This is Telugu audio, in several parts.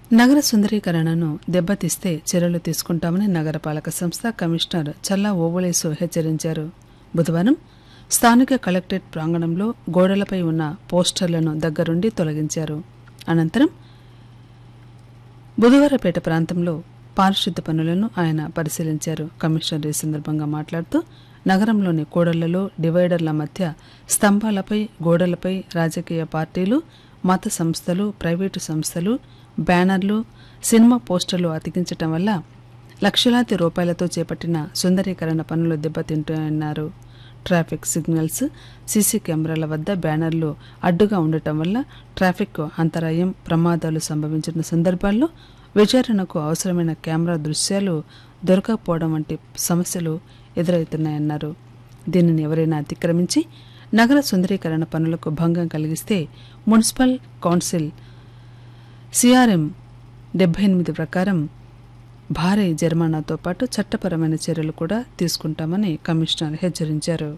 నగర సుందరీకరణను దెబ్బతీస్తే చర్యలు తీసుకుంటామని నగరపాలక సంస్థ కమిషనర్ చల్లా ఓబులేసు హెచ్చరించారు బుధవారం స్థానిక కలెక్టరేట్ ప్రాంగణంలో గోడలపై ఉన్న పోస్టర్లను దగ్గరుండి తొలగించారు అనంతరం బుధవారపేట ప్రాంతంలో పారిశుద్ధ్య పనులను ఆయన పరిశీలించారు కమిషనర్ ఈ సందర్భంగా మాట్లాడుతూ నగరంలోని కూడళ్లలో డివైడర్ల మధ్య స్తంభాలపై గోడలపై రాజకీయ పార్టీలు మత సంస్థలు ప్రైవేటు సంస్థలు బ్యానర్లు సినిమా పోస్టర్లు అతికించటం వల్ల లక్షలాది రూపాయలతో చేపట్టిన సుందరీకరణ పనులు దెబ్బతింటున్నారు ట్రాఫిక్ సిగ్నల్స్ సీసీ కెమెరాల వద్ద బ్యానర్లు అడ్డుగా ఉండటం వల్ల ట్రాఫిక్ అంతరాయం ప్రమాదాలు సంభవించిన సందర్భాల్లో విచారణకు అవసరమైన కెమెరా దృశ్యాలు దొరకకపోవడం వంటి సమస్యలు ఎదురవుతున్నాయన్నారు దీనిని ఎవరైనా అతిక్రమించి నగర సుందరీకరణ పనులకు భంగం కలిగిస్తే మున్సిపల్ కౌన్సిల్ సిఆర్ఎం డెబ్బై ఎనిమిది ప్రకారం భారీ జరిమానాతో పాటు చట్టపరమైన చర్యలు కూడా తీసుకుంటామని కమిషనర్ హెచ్చరించారు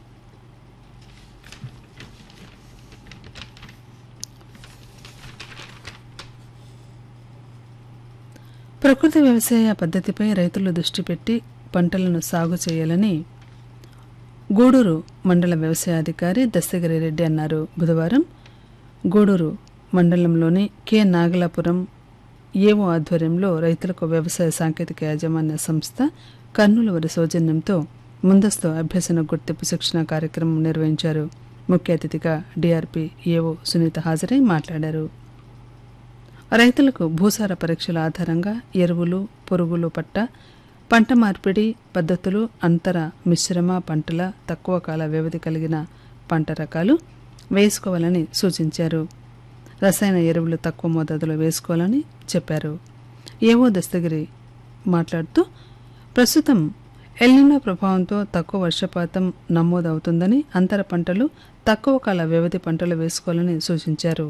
ప్రకృతి వ్యవసాయ పద్ధతిపై రైతులు దృష్టి పెట్టి పంటలను సాగు చేయాలని గూడూరు మండల వ్యవసాయాధికారి దస్తగిరి రెడ్డి అన్నారు బుధవారం గూడూరు మండలంలోని కె నాగలాపురం ఏవో ఆధ్వర్యంలో రైతులకు వ్యవసాయ సాంకేతిక యాజమాన్య సంస్థ కర్నూలు వారి సౌజన్యంతో ముందస్తు అభ్యసన గుర్తింపు శిక్షణ కార్యక్రమం నిర్వహించారు ముఖ్య అతిథిగా డిఆర్పి ఏవో సునీత హాజరై మాట్లాడారు రైతులకు భూసార పరీక్షల ఆధారంగా ఎరువులు పురుగులు పట్ట పంట మార్పిడి పద్ధతులు అంతర మిశ్రమ పంటల తక్కువ కాల వ్యవధి కలిగిన పంట రకాలు వేసుకోవాలని సూచించారు రసాయన ఎరువులు తక్కువ మోతాదులో వేసుకోవాలని చెప్పారు ఏవో దస్తగిరి మాట్లాడుతూ ప్రస్తుతం ఎల్నినో ప్రభావంతో తక్కువ వర్షపాతం నమోదవుతుందని అంతర పంటలు తక్కువ కాల వ్యవధి పంటలు వేసుకోవాలని సూచించారు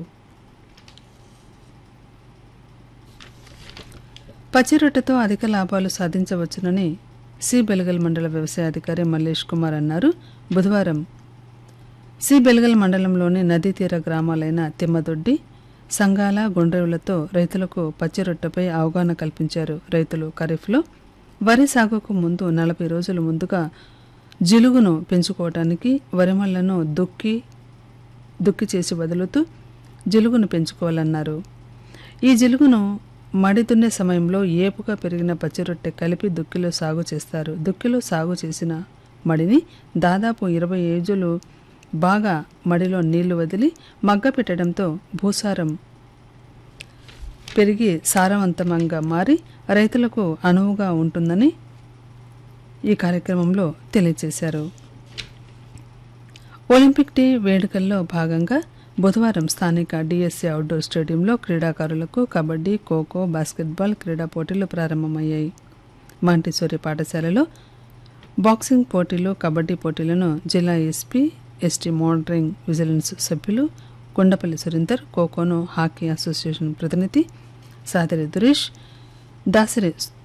పచ్చిరొట్టెతో అధిక లాభాలు సాధించవచ్చునని సి బెలగల్ మండల వ్యవసాయాధికారి మల్లేష్ కుమార్ అన్నారు బుధవారం సి బెలగల్ మండలంలోని నదీ తీర గ్రామాలైన తిమ్మదొడ్డి సంగాల గుండ్రేవులతో రైతులకు పచ్చిరొట్టెపై అవగాహన కల్పించారు రైతులు ఖరీఫ్లో వరి సాగుకు ముందు నలభై రోజుల ముందుగా జిలుగును పెంచుకోవటానికి వరిమళ్లను దుక్కి దుక్కి చేసి వదులుతూ జిలుగును పెంచుకోవాలన్నారు ఈ జిలుగును మడి దున్నే సమయంలో ఏపుగా పెరిగిన పచ్చిరొట్టె కలిపి దుక్కిలో సాగు చేస్తారు దుక్కిలో సాగు చేసిన మడిని దాదాపు ఇరవై ఏజులు బాగా మడిలో నీళ్లు వదిలి మగ్గ పెట్టడంతో భూసారం పెరిగి సారవంతంగా మారి రైతులకు అనువుగా ఉంటుందని ఈ కార్యక్రమంలో తెలియజేశారు ఒలింపిక్ డే వేడుకల్లో భాగంగా బుధవారం స్థానిక డిఎస్సి అవుట్డోర్ స్టేడియంలో క్రీడాకారులకు కబడ్డీ ఖోఖో బాస్కెట్బాల్ క్రీడా పోటీలు ప్రారంభమయ్యాయి మాంటిసోరి పాఠశాలలో బాక్సింగ్ పోటీలు కబడ్డీ పోటీలను జిల్లా ఎస్పీ ఎస్టీ మోడరింగ్ విజిలెన్స్ సభ్యులు కొండపల్లి సురేందర్ ఖోఖోను హాకీ అసోసియేషన్ ప్రతినిధి సాదరి దురేష్ దాసరి